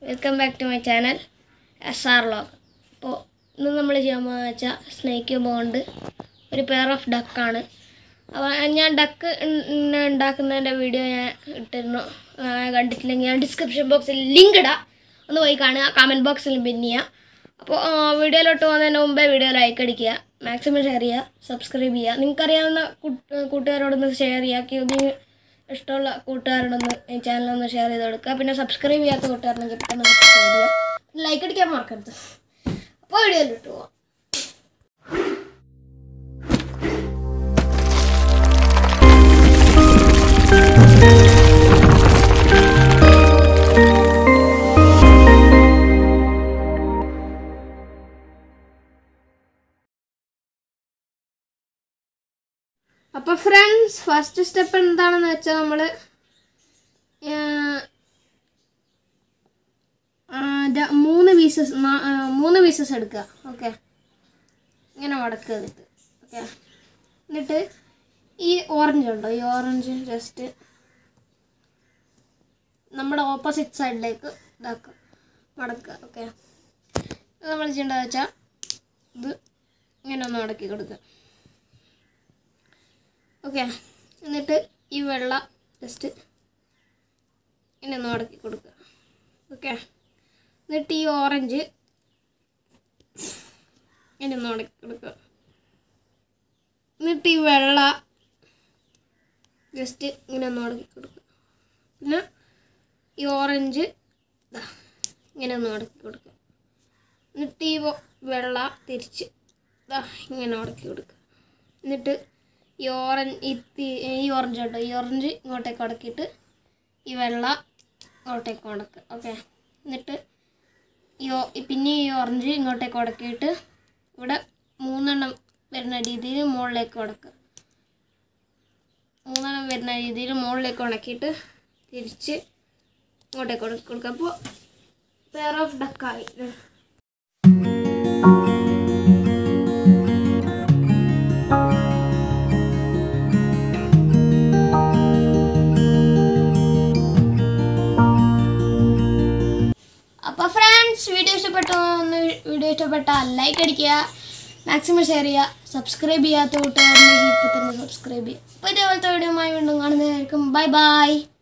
welcome back to my channel S R vlog അപ്പോൾ ഇന്ന് നമ്മൾ ചെയ്യാൻ പോകുന്നത് വെച്ചാൽ സ്നേക്ക് ബോണ്ട് ഒരു പെയർ ഓഫ് ഡക്കാണ് അപ്പോൾ ഞാൻ ഡക്ക് ഉണ്ടാക്കുന്നതിൻ്റെ വീഡിയോ ഞാൻ ഇട്ടിരുന്നു ആ, കണ്ടിട്ടില്ലെങ്കിൽ ഞാൻ ഡിസ്ക്രിപ്ഷൻ ബോക്സിൽ ലിങ്ക് ഇടാം ഒന്ന് പോയി കാണുക കമൻറ്റ് ബോക്സിൽ പിൻ ചെയ്യുക അപ്പോൾ വീഡിയോയിലോട്ട് പോകുന്നതിന് മുമ്പേ വീഡിയോ ലൈക്ക് അടിക്കുക മാക്സിമം ഷെയർ ചെയ്യുക സബ്സ്ക്രൈബ് ചെയ്യുക നിങ്ങൾക്കറിയാവുന്ന കൂട്ട്- കൂട്ടുകാരോടൊന്ന് ഷെയർ ചെയ്യുക ഇതിന് ഇഷ്ടമുള്ള കൂട്ടുകാരോടൊന്ന് ഈ ചാനലൊന്ന് ഷെയർ ചെയ്ത് കൊടുക്കുക പിന്നെ സബ്സ്ക്രൈബ് ചെയ്യാത്ത കൂട്ടുകാരനെങ്കിൽ പെട്ടെന്ന് സബ്സ്ക്രൈബ് ചെയ്യുക ലൈക്ക് അടിക്കാൻ മറക്കരുത് അപ്പോൾ വീഡിയോയിലിട്ട് പോവാം അപ്പോൾ ഫ്രണ്ട്സ് ഫസ്റ്റ് സ്റ്റെപ്പ് എന്താണെന്ന് വെച്ചാൽ നമ്മൾ മൂന്ന് പീസസ് മൂന്ന് പീസസ് എടുക്കുക ഓക്കെ ഇങ്ങനെ മടക്കുക എന്നിട്ട് ഓക്കെ എന്നിട്ട് ഈ ഓറഞ്ച് ഉണ്ടോ ഈ ഓറഞ്ച് ജസ്റ്റ് നമ്മുടെ ഓപ്പോസിറ്റ് സൈഡിലേക്ക് ഇതാക്കുക മടക്കുക ഓക്കെ നമ്മൾ ചെയ്യേണ്ടത് വെച്ചാൽ ഇത് ഇങ്ങനെ ഒന്ന് മടക്കി കൊടുക്കുക ഓക്കെ എന്നിട്ട് ഈ വെള്ള ജസ്റ്റ് ഇങ്ങനെ ഒന്ന് മടക്കി കൊടുക്കുക ഓക്കെ എന്നിട്ട് ഈ ഓറഞ്ച് ഇങ്ങനെ ഒന്ന് മടക്കി കൊടുക്കുക എന്നിട്ട് ഈ വെള്ള ജസ്റ്റ് ഇങ്ങനെ ഒന്ന് മടക്കി കൊടുക്കുക പിന്നെ ഈ ഓറഞ്ച് ദാ ഇങ്ങനെ ഒന്ന് മടക്കി കൊടുക്കുക എന്നിട്ട് ഈ വ- വെള്ള തിരിച്ച് ദാ ഇങ്ങനെ മടക്കി കൊടുക്കുക എന്നിട്ട് ഈ ഓറഞ്ച് ഈ തി- ഈ ഓറഞ്ച് കേട്ടോ ഈ ഓറഞ്ച് ഇങ്ങോട്ടേക്ക് ഉടക്കിയിട്ട് ഈ വെള്ള ഇങ്ങോട്ടേക്ക് ഉടക്കുക ഓക്കെ എന്നിട്ട് ഈ ഓ- ഈ പിന്നെ ഈ ഓറഞ്ച് ഇങ്ങോട്ടേക്ക് ഉടക്കിയിട്ട് ഇവിടെ മൂന്നെണ്ണം വരുന്ന രീതിയിൽ മുകളിലേക്ക് ഉടക്കുക മൂന്നെണ്ണം വരുന്ന രീതിയിൽ മുകളിലേക്ക് ഉണക്കിയിട്ട് തിരിച്ച് ഇങ്ങോട്ടേക്ക് ഉടക്കി കൊടുക്കുക അപ്പോൾ പെയർ ഓഫ് ഡക്കായി അപ്പോൾ ഫ്രണ്ട്സ് വീഡിയോ ഇഷ്ടപ്പെട്ടു ഒന്ന് വീഡിയോ ഇഷ്ടപ്പെട്ടാൽ ലൈക്ക് അടിക്കുക മാക്സിമം ഷെയർ ചെയ്യുക സബ്സ്ക്രൈബ് ചെയ്യാത്ത കൂട്ടുകാരുണ്ടെങ്കിൽ ഇപ്പോൾ തന്നെ സബ്സ്ക്രൈബ് ചെയ്യുക അപ്പോൾ ഇതേപോലത്തെ വീഡിയോ വീണ്ടും കാണുന്നതായിരിക്കും ബൈ ബൈ